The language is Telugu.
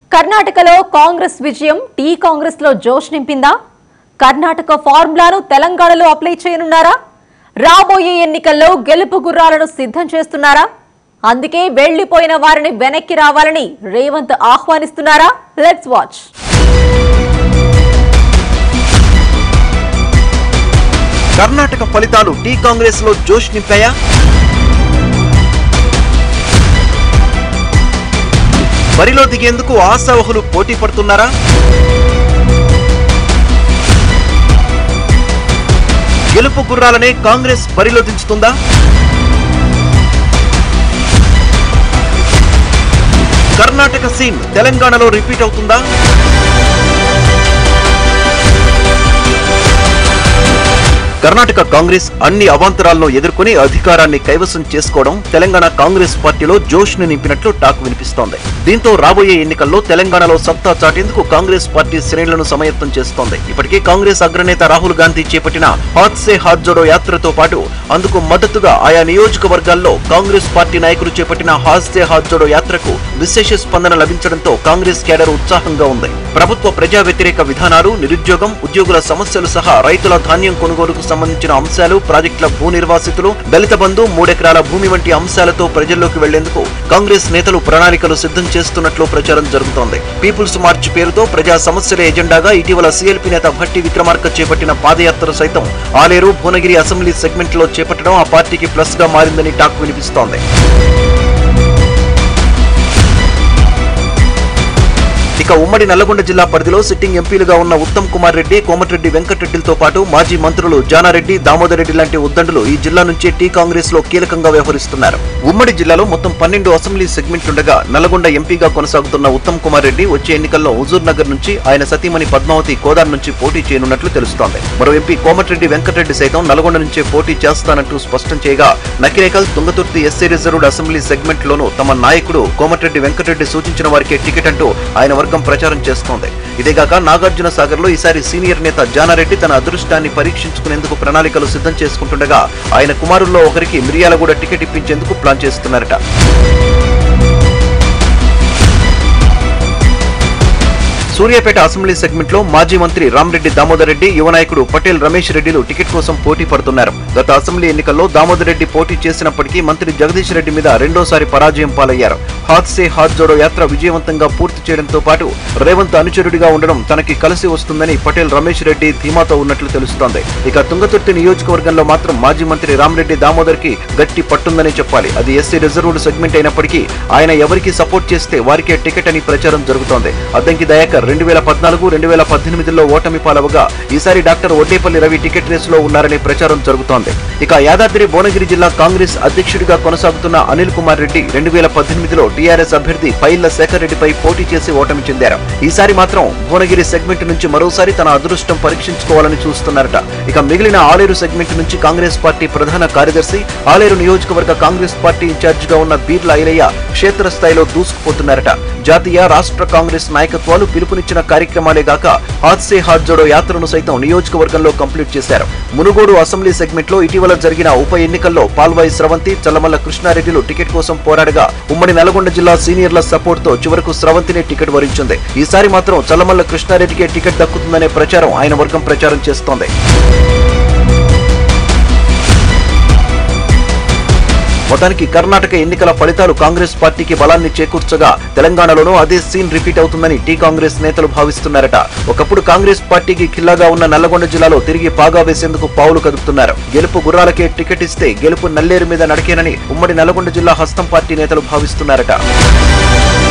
కర్ణాటకలో కాంగ్రెస్ విజయం టీ కాంగ్రెస్ లో జోష్ నింపిందా కర్ణాటక ఫార్ములాను తెలంగాణలో అప్లై చేయనున్నారా రాబోయే ఎన్నికల్లో గెలుపు గుర్రాలను సిద్ధం చేస్తున్నారా అందుకే వెళ్లిపోయిన వారిని వెనక్కి రావాలని రేవంత్ ఆహ్వానిస్తున్నారా లెట్స్ వాచ్ కర్ణాటక ఫలితాలు టీ కాంగ్రెస్ లో జోష్ నింపాయా బరిలో దిగేందుకు ఆశావహులు పోటీ పడుతున్నారా గెలుపు గుర్రాలనే కాంగ్రెస్ బరిలో దించుతుందా కర్ణాటక సీన్ తెలంగాణలో రిపీట్ అవుతుందా కర్ణాటక కాంగ్రెస్ అన్ని అవాంతరాలను ఎదుర్కొని అధికారాన్ని కైవసం చేసుకోవడం తెలంగాణ కాంగ్రెస్ పార్టీలో జోష్ ను నింపినట్లు టాక్ వినిపిస్తోంది దీంతో రాబోయే ఎన్నికల్లో తెలంగాణలో సత్తా చాటేందుకు కాంగ్రెస్ పార్టీ శ్రేణులను సమయత్తం చేస్తోంది ఇప్పటికే కాంగ్రెస్ అగ్రనేత రాహుల్ గాంధీ చేపట్టిన హాత్ సే హాత్ జోడో యాత్రతో పాటు అందుకు మద్దతుగా ఆయా నియోజకవర్గాల్లో కాంగ్రెస్ పార్టీ నాయకులు చేపట్టిన హాత్ సే హాత్ జోడో యాత్రకు విశేష స్పందన లభించడంతో కాంగ్రెస్ కేడర్ ఉత్సాహంగా ఉంది ప్రభుత్వ ప్రజా వ్యతిరేక విధానాలు నిరుద్యోగం ఉద్యోగుల సమస్యలు సహా రైతుల ధాన్యం కొనుగోలుకు సంబంధించిన అంశాలు ప్రాజెక్టుల భూ నిర్వాసితులు దళిత బంధు మూడెకరాల భూమి వంటి అంశాలతో ప్రజల్లోకి వెళ్లేందుకు కాంగ్రెస్ నేతలు ప్రణాళికలు సిద్ధం చేస్తున్నట్లు ప్రచారం జరుగుతోంది పీపుల్స్ మార్చ్ పేరుతో ప్రజా సమస్యల ఎజెండాగా ఇటీవల సీఎల్పీ నేత భట్టి విక్రమార్క చేపట్టిన పాదయాత్ర సైతం ఆలేరు భువనగిరి అసెంబ్లీ సెగ్మెంట్ లో చేపట్టడం ఆ పార్టీకి ప్లస్ గా మారిందని టాక్ వినిపిస్తోంది ఇక ఉమ్మడి నల్లగొండ జిల్లా పరిధిలో సిట్టింగ్ ఎంపీలుగా ఉన్న ఉత్తమ్ కుమార్ రెడ్డి కోమటిరెడ్డి వెంకటరెడ్డిలతో పాటు మాజీ మంత్రులు జానారెడ్డి దామోదర్ రెడ్డి లాంటి ఉద్దండులు ఈ జిల్లా నుంచే టీ కాంగ్రెస్ లో కీలకంగా వ్యవహరిస్తున్నారు ఉమ్మడి జిల్లాలో మొత్తం పన్నెండు అసెంబ్లీ సెగ్మెంట్లుండగా నల్లగొండ ఎంపీగా కొనసాగుతున్న ఉత్తమ్ కుమార్ రెడ్డి వచ్చే ఎన్నికల్లో హుజూర్ నగర్ నుంచి ఆయన సతీమణి పద్మావతి కోదాన్ నుంచి పోటీ చేయనున్నట్లు తెలుస్తోంది మరో ఎంపీ కోమటిరెడ్డి వెంకటరెడ్డి సైతం నల్గొండ నుంచే పోటీ చేస్తానంటూ స్పష్టం చేయగా Nakrekal Thungathurthi SC reserved assembly segment లోనూ తమ నాయకుడు కోమటిరెడ్డి వెంకటరెడ్డి సూచించిన వారికే టికెట్ అంటూ ఆయన వర్గం ప్రచారం చేస్తోంది ఇదేగాక నాగార్జున సాగర్ లో ఈసారి సీనియర్ నేత జానారెడ్డి తన అదృష్టాన్ని పరీక్షించుకునేందుకు ప్రణాళికలు సిద్ధం చేసుకుంటుండగా ఆయన కుమారుల్లో ఒకరికి మిరియాలగూడ టికెట్ ఇప్పించేందుకు ప్లాన్ చేస్తున్నారట సూర్యాపేట అసెంబ్లీ సెగ్మెంట్ లో మాజీ మంత్రి రామరెడ్డి దామోదర్ రెడ్డి యువ నాయకుడు పటేల్ రమేష్ రెడ్డిలు టికెట్ కోసం పోటీ పడుతున్నారు గత అసెంబ్లీ ఎన్నికల్లో దామోదర్ రెడ్డి పోటీ చేసినప్పటికీ మంత్రి జగదీష్ రెడ్డి మీద రెండోసారి పరాజయం పాలయ్యారు హాత్ సే హాత్ జోడో యాత్ర విజయవంతంగా పూర్తి చేయడంతో పాటు రేవంత్ అనుచరుడిగా ఉండడం తనకి కలిసి వస్తుందని పటేల్ రమేష్ రెడ్డి ధీమాతో ఉన్నట్లు తెలుస్తోంది ఇక తుంగతుర్తి నియోజకవర్గంలో మాత్రం మాజీ మంత్రి రామరెడ్డి దామోదర్ కి గట్టి పట్టుందని చెప్పాలి అది ఎస్సీ రిజర్వ్డ్ సెగ్మెంట్ అయినప్పటికీ ఆయన ఎవరికి సపోర్ట్ చేస్తే వారికే టికెట్ అని ప్రచారం జరుగుతోంది అద్దంకి దయాకర్ రెండు వేల పద్నాలుగు రెండు వేల పద్దెనిమిదిలో ఓటమి పాలవగా ఈసారి డాక్టర్ ఒడ్డేపల్లి రవి టికెట్ రేసులో ఉన్నారని ప్రచారం జరుగుతోంది ఇక యాదాద్రి భువనగిరి జిల్లా కాంగ్రెస్ అధ్యక్షుడిగా కొనసాగుతున్న అనిల్ కుమార్ రెడ్డి రెండు వేల పద్దెనిమిదిలో టీఆర్ఎస్ అభ్యర్థి పైళ్ల శేఖర్ రెడ్డిపై పోటీ చేసి ఓటమి చెందారు ఈసారి మాత్రం భువనగిరి సెగ్మెంట్ నుంచి మరోసారి తన అదృష్టం పరీక్షించుకోవాలని చూస్తున్నారట ఇక మిగిలిన ఆలేరు సెగ్మెంట్ నుంచి కాంగ్రెస్ పార్టీ ప్రధాన కార్యదర్శి ఆలేరు నియోజకవర్గ కాంగ్రెస్ పార్టీ ఇన్ఛార్జిగా ఉన్న బీర్ల ఐలయ్య క్షేత్రస్థాయిలో దూసుకుపోతున్నారట జాతీయ రాష్ట్ర కాంగ్రెస్ నాయకత్వాలు పిలుపునిచ్చిన కార్యక్రమాలే గాక హాత్సే హాత్ జోడో యాత్రను సైతం నియోజకవర్గంలో కంప్లీట్ చేశారు మునుగోడు అసెంబ్లీ సెగ్మెంట్ లో ఇటీవల జరిగిన ఉప ఎన్నికల్లో పాల్వాయి స్రవంతి చల్లమల్ల కృష్ణారెడ్డిలు టికెట్ కోసం పోరాడగా ఉమ్మడి నల్గొండ జిల్లా సీనియర్ల సపోర్ట్ తో చివరకు స్రవంతినే టికెట్ వరించింది ఈసారి మాత్రం చల్లమల్ల కృష్ణారెడ్డికే టికెట్ దక్కుతుందనే ప్రచారం ఆయన వర్గం ప్రచారం చేస్తోంది మొత్తానికి కర్ణాటక ఎన్నికల ఫలితాలు కాంగ్రెస్ పార్టీకి బలాన్ని చేకూర్చగా తెలంగాణలోనూ అదే సీన్ రిపీట్ అవుతుందని టీ కాంగ్రెస్ నేతలు భావిస్తున్నారట ఒకప్పుడు కాంగ్రెస్ పార్టీకి ఖిల్లాగా ఉన్న నల్లగొండ జిల్లాలో తిరిగి పాగా వేసేందుకు పావులు కదుపుతున్నారు గెలుపు గుర్రాలకే టికెట్ ఇస్తే గెలుపు నల్లేరు మీద నడికేనని ఉమ్మడి నల్లగొండ జిల్లా హస్తం పార్టీ నేతలు భావిస్తున్నారట